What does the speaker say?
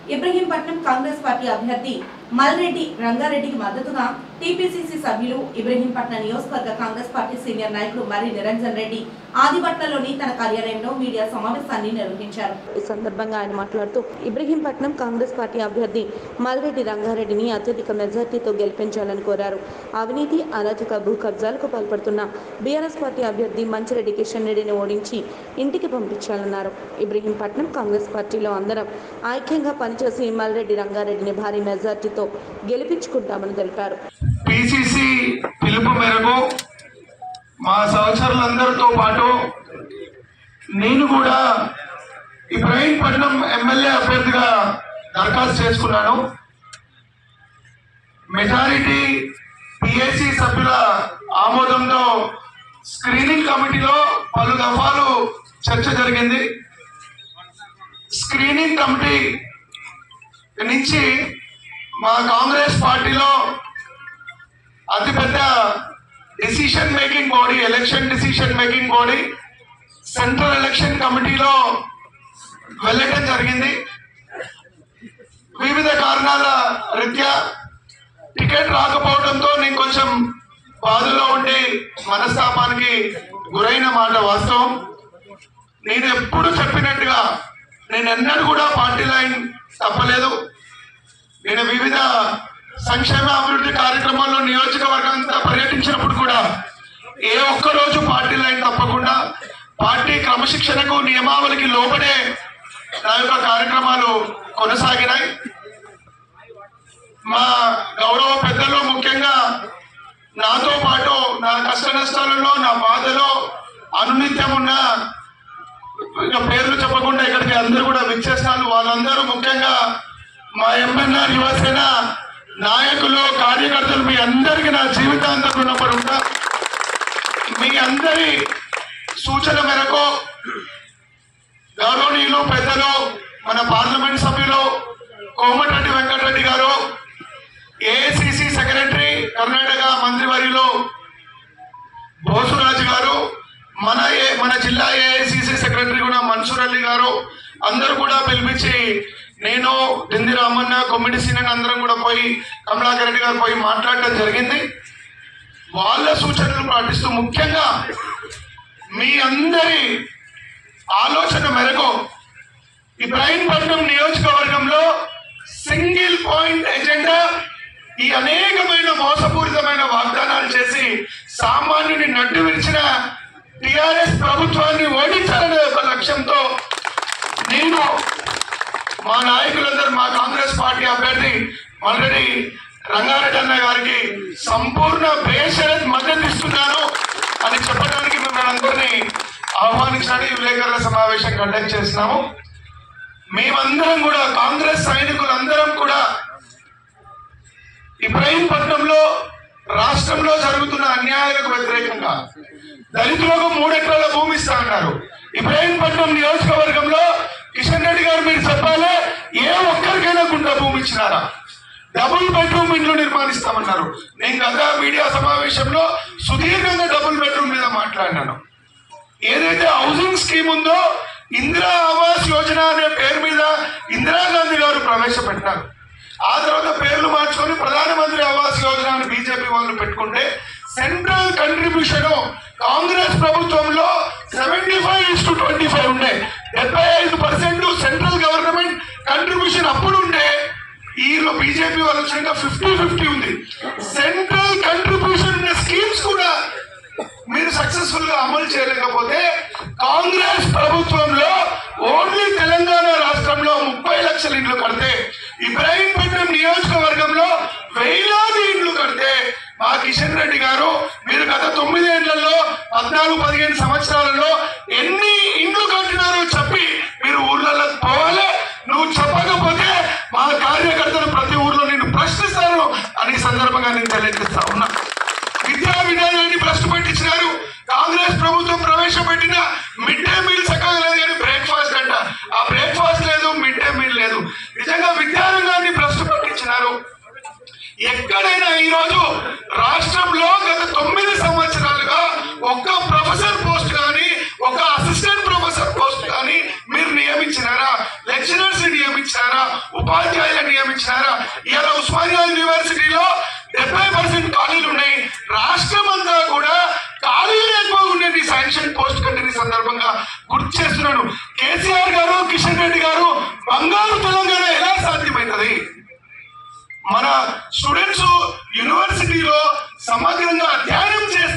Ibrahimpatnam Congress party అభ్యర్థి మల్రెడ్డి రంగారెడ్డికి మద్దతుగా TPCC సభ్యులు ఇబ్రహీంపట్నం నియోజకవర్గ కాంగ్రెస్ పార్టీ సీనియర్ నాయకులు మర్రి నిరంజన్ రెడ్డి ఆదిపట్నంలోని తన కార్యాలయంలో మీడియా సమావేశాన్ని నిర్వహించారు ఈ సందర్భంగా ఆయన మాట్లాడుతూ ఇబ్రహీంపట్నం కాంగ్రెస్ పార్టీ అభ్యర్థి మల్రెడ్డి రంగారెడ్డిని అత్యధిక మెజార్టీతో గెలిపించాలని కోరారు అవినీతి అరాచక భూ కబ్జాలకు పాల్పడుతున్న బీఆర్ఎస్ పార్టీ అభ్యర్థి మంచిరెడ్డి కిషన్ రెడ్డిని ఓడించి ఇంటికి పంపించాలన్నారు ఇబ్రహీంపట్నం కాంగ్రెస్ పార్టీలో అందరం ఐక్యంగా పనిచేసి మల్రెడ్డి రంగారెడ్డిని భారీ మెజార్టీతో గెలిపించుకుంటామని తెలిపారు పిసిసి పిలుపు మేరకు మా సహచరులందరితో పాటు నేను కూడా ఇబ్రాహీంపట్నం ఎమ్మెల్యే అభ్యర్థిగా దరఖాస్తు చేసుకున్నాను మెజారిటీ పిఎస్సి సభ్యుల ఆమోదంతో స్క్రీనింగ్ కమిటీలో పలు దఫాలు చర్చ జరిగింది స్క్రీనింగ్ కమిటీ నుంచి మా కాంగ్రెస్ పార్టీలో అతిపెద్ద decision making body election decision making body central election కమిటీలో వెళ్ళటం జరిగింది వివిధ కారణాల రీత్యా టికెట్ రాకపోవడంతో నేను కొంచెం బాధలో ఉండి మనస్తాపానికి గురైన మాట వాస్తవం నేను ఎప్పుడు చెప్పినట్టుగా నేను ఎన్నడూ కూడా పార్టీ లైన్ తప్పలేదు నేను వివిధ సంక్షేమ అభివృద్ధి కార్యక్రమాల్లో నియోజకవర్గం అంతా పర్యటించినప్పుడు కూడా ఏ ఒక్క రోజు పార్టీ లైన్ తప్పకుండా పార్టీ క్రమశిక్షణకు నియమావళికి లోబడే నా యొక్క కార్యక్రమాలు కొనసాగినాయి మా గౌరవ పెద్దలు ముఖ్యంగా నాతో పాటు నా కష్ట నష్టాలలో నా బాధలో అనునిత్యం ఉన్న ఇక పేర్లు చెప్పకుండా ఇక్కడికి అందరూ కూడా విచ్చేస్తారు వాళ్ళందరూ ముఖ్యంగా మా ఎంఎన్ఆర్ యువసేన నాయకులు కార్యకర్తలు మీ అందరికీ నా జీవితాంతం రుణపడి ఉంటా మీ అందరి సూచన మేరకు గౌరవనీయులు పెద్దలు మన పార్లమెంట్ సభ్యులు కోమటిరెడ్డి వెంకటరెడ్డి గారు ఏఐసిసి సెక్రటరీ కర్ణాటక మంత్రివర్యులు బోసురాజు గారు మన ఏ మన జిల్లా ఏఐసిసి సెక్రటరీ కూడా మన్సూర్ అలీ గారు అందరూ కూడా పిలిపించి నేను దింది రామన్న కొమ్మిడి సీనియర్ అందరం కూడా పోయి కమలాకర్ రెడ్డి గారు పోయి మాట్లాడటం జరిగింది వాళ్ళ సూచనలు పాటిస్తూ ముఖ్యంగా మీ అందరి ఆలోచన మేరకు ఇబ్రాహీంపట్నం నియోజకవర్గంలో సింగిల్ పాయింట్ ఎజెండా ఈ అనేకమైన మోసపూరితమైన వాగ్దానాలు చేసి సామాన్యుని నడ్డు విరిచిన టిఆర్ఎస్ ప్రభుత్వాన్ని ఓడించాలనే ఒక లక్ష్యంతో నేను మా నాయకులందరూ మా కాంగ్రెస్ పార్టీ అభ్యర్థి ఆల్రెడీ రంగారెడ్డి అన్న గారికి సంపూర్ణ బేషరత్ మద్దతు ఇస్తున్నాను అని చెప్పడానికి మిమ్మల్ని అందరినీ ఆహ్వానించడానికి ఈ విలేకరుల సమావేశం కండక్ట్ చేస్తున్నాము మేమందరం కూడా కాంగ్రెస్ సైనికులందరం కూడా ఇబ్రాహీంపట్నంలో రాష్ట్రంలో జరుగుతున్న అన్యాయాలకు వ్యతిరేకంగా దళితులకు మూడు ఎకరాల భూమి ఇస్తా అన్నారు ఇబ్రాహీంపట్నం నియోజకవర్గంలో కిషన్ రెడ్డి గారు మీరు చెప్పాలి ఏ ఒక్కరికైనా గుంట భూమి ఇచ్చినారా డబుల్ బెడ్రూమ్ ఇండ్లు నిర్మాణిస్తామన్నారు నేను గత మీడియా సమావేశంలో సుదీర్ఘంగా డబుల్ బెడ్రూమ్ మీద మాట్లాడినాను ఏదైతే హౌసింగ్ స్కీమ్ ఉందో ఇందిరా ఆవాస్ యోజన అనే పేరు మీద ఇందిరాగాంధీ గారు ప్రవేశపెట్టినారు ఆ తర్వాత పేర్లు మార్చుకొని ప్రధానమంత్రి ఆవాస్ యోజన అని బీజేపీ వాళ్ళు పెట్టుకుంటే సెంట్రల్ కంట్రిబ్యూషన్ కాంగ్రెస్ ప్రభుత్వంలో seventy five is to twenty five ఉండే డెబ్బై ఐదు పర్సెంట్ సెంట్రల్ గవర్నమెంట్ కంట్రిబ్యూషన్ అప్పుడు ఉండే ఈలో బీజేపీ వాళ్ళు వచ్చినాక ఫిఫ్టీ ఫిఫ్టీ ఉంది సెంట్రల్ కంట్రిబ్యూషన్ ఉన్న స్కీమ్స్ కూడా మీరు సక్సెస్ఫుల్ గా అమలు చేయలేకపోతే కాంగ్రెస్ ప్రభుత్వంలో ఓన్లీ తెలంగాణ రాష్ట్రంలో ముప్పై లక్షల ఇండ్లు కడితే ఇబ్రాహీంపట్నం నియోజకవర్గంలో వేలాది ఇండ్లు కడితే మా కిషన్ రెడ్డి గారు మీరు గత తొమ్మిదేళ్లలో పద్నాలుగు పదిహేను సంవత్సరాలలో ఎన్ని ఇండ్లు కట్టినారో చెప్పి మీరు ఊర్లలో పోవాలి నువ్వు చెప్పకపోతే మా కార్యకర్తలు ప్రతి ఊర్లో నేను ప్రశ్నిస్తాను అని ఈ సందర్భంగా నేను తెలియజేస్తా ఉన్నా విద్యా విధానాన్ని భ్రష్టు పట్టించినారు కాంగ్రెస్ ప్రభుత్వం ప్రవేశపెట్టిన మిడ్ డే మీల్ చక్కగా లేదు కానీ బ్రేక్ఫాస్ట్ అంట ఆ బ్రేక్ఫాస్ట్ లేదు మిడ్ డే మీల్ లేదు నిజంగా విద్యారంగాన్ని భ్రష్టు పట్టించినారు ఎక్కడైనా ఈ రోజు రాష్ట్రంలో గత తొమ్మిది సంవత్సరాలుగా ఒక్క ప్రొఫెసర్ పోస్ట్ కానీ ఒక అసిస్టెంట్ ప్రొఫెసర్ పోస్ట్ కానీ మీరు నియమించినారా లెక్చరర్స్ నియమించారా ఉపాధ్యాయులను నియమించారా ఇలా ఉస్మానియా యూనివర్సిటీలో డెబ్బై పర్సెంట్ ఖాళీలు ఉన్నాయి రాష్ట్రం అంతా కూడా ఖాళీలు ఎక్కువ ఉండేది శాంక్షన్ పోస్ట్ కంటిన్యూ సందర్భంగా గుర్తు చేస్తున్నాను కేసీఆర్ గారు కిషన్ రెడ్డి గారు బంగారు తెలంగాణ ఎలా సాధ్యమైనది మన స్టూడెంట్స్ యూనివర్సిటీలో సమగ్రంగా అధ్యయనం చేస్తే